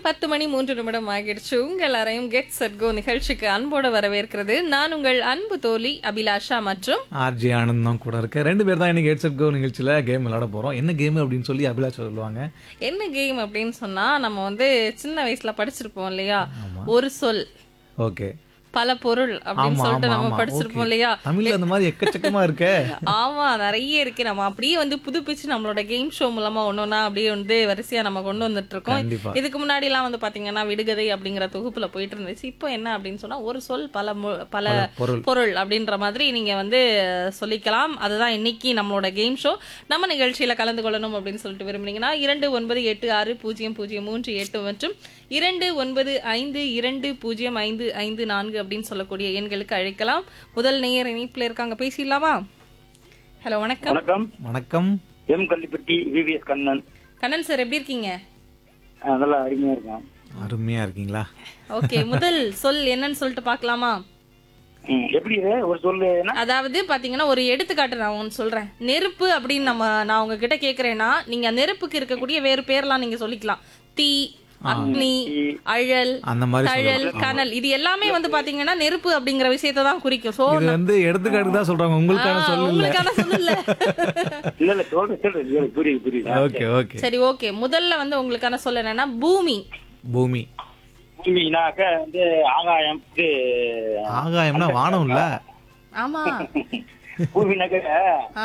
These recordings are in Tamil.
பத்து மணி மூன்று நிமிடம் ஆகிடுச்சு உங்கள் எல்லாரையும் கெட் செட் கோ நிகழ்ச்சிக்கு அன்போடு வரவேற்கிறது நான் உங்கள் அன்பு தோழி அபிலாஷா மற்றும் ஆர்ஜி ஆனந்த் தான் கூட இருக்கு ரெண்டு பேர் தான் இன்னைக்கு ஹெட்செட் கோ நிகழ்ச்சியில கேம் விளையாட போறோம் என்ன கேம் அப்படின்னு சொல்லி அபிலாஷ் சொல்லுவாங்க என்ன கேம் அப்படின்னு சொன்னா நம்ம வந்து சின்ன வயசுல படிச்சிருப்போம் இல்லையா ஒரு சொல் ஓகே பல பொருள் அப்படின்னு ஆமா சொல்லிட்டு ஆமா நம்ம ஆமா படிச்சிருப்போம் okay. இல்லையா தமிழ்ல அந்த மாதிரி எக்கச்சக்கமா இருக்கே ஆமா நிறைய இருக்கு நம்ம அப்படியே வந்து புதுப்பிச்சு நம்மளோட கேம் ஷோ மூலமா ஒன்னொன்னா அப்படியே வந்து வரிசையா நம்ம கொண்டு வந்துட்டு இருக்கோம் கண்டிப்பா. இதுக்கு முன்னாடி எல்லாம் வந்து பாத்தீங்கன்னா விடுகதை அப்படிங்கிற தொகுப்புல போயிட்டு இருந்துச்சு இப்போ என்ன அப்படின்னு சொன்னா ஒரு சொல் பல மு- பல பொருள் பொருள் அப்படின்ற மாதிரி நீங்க வந்து சொல்லிக்கலாம் அதுதான் இன்னைக்கு நம்மளோட கேம் ஷோ நம்ம நிகழ்ச்சியில கலந்து கொள்ளணும் அப்படின்னு சொல்லிட்டு விரும்புனீங்கன்னா இரண்டு ஒன்பது எட்டு ஆறு பூஜ்ஜியம் பூஜ்ஜியம் மூன்று எட்டு மற்றும் இரண்டு ஒன்பது ஐந்து இரண்டு பூஜ்ஜியம் ஐந்து ஐந்து நான்கு அப்படின்னு சொல்லக்கூடிய எண்களுக்கு அழைக்கலாம் முதல் நேயர் இணைப்புல இருக்காங்க பேசிடலாமா ஹலோ வணக்கம் வணக்கம் வணக்கம் M Kallipatti VVS Kannan Kannan sir எப்படி இருக்கீங்க அஹ் நல்லா அருமையா இருக்கேன் அருமையா இருக்கீங்களா ஓகே முதல் சொல் என்னன்னு சொல்லிட்டு பார்க்கலாமா ம், எப்படி இது? ஒரு சொல்லு என்ன அதாவது பாத்தீங்கன்னா ஒரு எடுத்துக்காட்டு நான் ஒன்று சொல்றேன் நெருப்பு அப்படின்னு நம்ம நான் உங்ககிட்ட கேக்குறேன்னா நீங்க நெருப்புக்கு இருக்கக்கூடிய வேறு பேர்லாம் நீங்க சொல்லிக்கலாம் தீ அக்னி அழல் அந்த மாதிரி தழல் கனல் இது எல்லாமே வந்து பாத்தீங்கன்னா நெருப்பு அப்படிங்கிற விஷயத்தை தான் குறிக்கும் சோ இது வந்து எடுத்துக்காட்டு தான் சொல்றாங்க உங்களுக்கான சொல்லு இல்ல உங்களுக்கான சொல்லல இல்ல இல்ல சொல்றேன் சொல்றேன் இல்ல, புரியுது புரியுது ஓகே ஓகே சரி ஓகே முதல்ல வந்து உங்களுக்கான சொல் என்னன்னா பூமி பூமி பூமினாக்க வந்து ஆகாயம் இது ஆகாயம்னா வானம் இல்ல ஆமா பூமினாக்க ஆ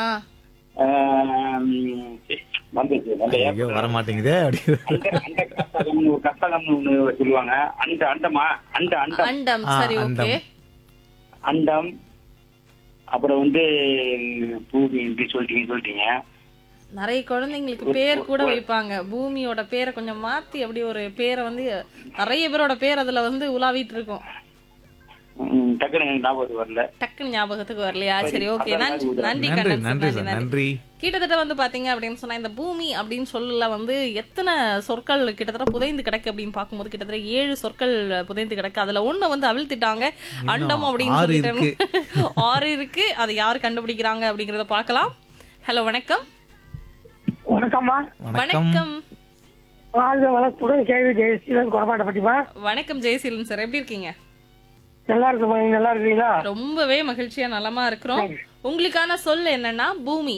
ஆஹ், வந்துச்சு அந்த ஐயோ வர மாட்டேங்குதே அப்படி அண்ட அண்ட கஷ்டகம்னு ஒரு கஷ்டகம்னு ஒண்ணு சொல்லுவாங்க அண்ட அண்டமா அண்ட அண்டம் அண்டம் ஆ, சரி அண்டம். ஓகே அண்டம் அப்புறம் வந்து பூமி இப்படி சொல்லிட்டீங்க சொல்லிட்டீங்க நிறைய குழந்தைங்களுக்கு பேர் கூட வைப்பாங்க பூமியோட பேரை கொஞ்சம் மாத்தி அப்படி ஒரு பேரை வந்து நிறைய பேரோட பேர் அதுல வந்து உலாவிட்டு இருக்கும் ம், டக்குனு எனக்கு ஞாபகம் வரல டக்குன்னு ஞாபகத்துக்கு வரலையா சரி ஓகே நன்றி நன்றி நன்றி கண்ணன் நன்றி சார், சார் நன்றி நன்றி கிட்டத்தட்ட வந்து பாத்தீங்க அப்படின்னு சொன்னா இந்த பூமி அப்படின்னு சொல்லல வந்து எத்தனை சொற்கள் கிட்டத்தட்ட புதைந்து கிடக்கு அப்படின்னு பார்க்கும்போது கிட்டத்தட்ட ஏழு சொற்கள் புதைந்து கிடக்கு அதுல ஒண்ணு வந்து அவிழ்த்திட்டாங்க அண்டம் அப்படின்னு ஆறு சொல்லிட்டு ஆறு இருக்கு அதை யார் கண்டுபிடிக்கிறாங்க அப்படிங்கறத பார்க்கலாம் ஹலோ வணக்கம் வணக்கம்மா வணக்கம் வணக்கம் வாழ்க வளத்துடன் கேள்வி ஜெயசீலன் குறமாட்ட பட்டிமா வணக்கம் ஜெயசீலன் சார் எப்படி இருக்கீங்க நல்லா இருக்குமா நீங்க நல்லா இருக்கீங்களா ரொம்பவே மகிழ்ச்சியா நலமா இருக்கிறோம் உங்களுக்கான சொல் என்னன்னா பூமி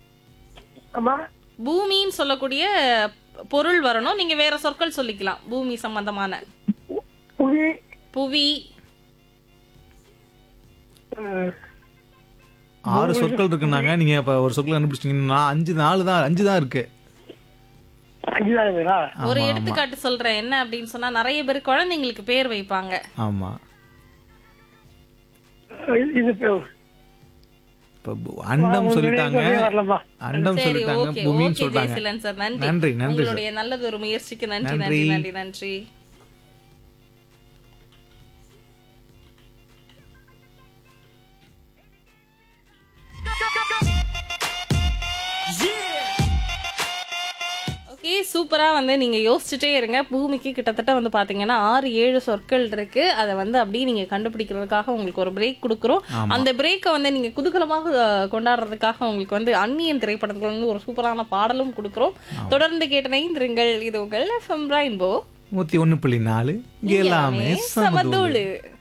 அம்மா பூமின்னு சொல்லக்கூடிய பொருள் வரணும் நீங்க வேற சொற்கள் சொல்லிக்கலாம் பூமி சம்பந்தமான புவி புவி ம், ஆறு சொற்கள் இருக்குன்னாங்க நீங்க இப்ப ஒரு சொற்கள் கண்டுபிடிச்சிட்டீங்கன்னா அஞ்சு நாலு தான் அஞ்சு தான் இருக்கு அஞ்சுதான் இருக்குங்களா ஒரு எடுத்துக்காட்டு சொல்றேன் என்ன அப்படின்னு சொன்னா நிறைய பேர் குழந்தைங்களுக்கு பேர் வைப்பாங்க ஆமா இது- இது இப்ப- இப்ப பு- அண்டம் சொல்லிட்டாங்க சொல்லியே வரலம்மா அண்டம் சரி சொல்லிட்டாங்க ஓகே பூமின்னு ஓகே சொல்லிட்டாங்க ஜெயசீலன் சார் நன்றி நன்றி, நன்றி சார். உங்களுடைய நல்லது ஒரு முயற்சிக்கு நன்றி நன்றி நன்றி. நன்றி நன்றி ஓகே சூப்பரா வந்து நீங்க யோசிச்சுட்டே இருங்க பூமிக்கு கிட்டத்தட்ட வந்து பாத்தீங்கன்னா ஆறு ஏழு சொற்கள் இருக்கு அதை வந்து அப்படியே நீங்க கண்டுபிடிக்கிறதுக்காக உங்களுக்கு ஒரு பிரேக் கொடுக்குறோம் அந்த பிரேக்கை வந்து நீங்க குதூகலமாக அஹ், கொண்டாடுறதுக்காக உங்களுக்கு வந்து அந்நியன் திரைப்படத்துல இருந்து ஒரு சூப்பரான பாடலும் கொடுக்குறோம் தொடர்ந்து கேட்டு நைந்திருங்கள் இது உங்கள் எஃப்எம் ரெயின்போ நூத்தி ஒண்ணு புள்ளி நாலு இங்க எல்லாமே சமதூளு சமதூளு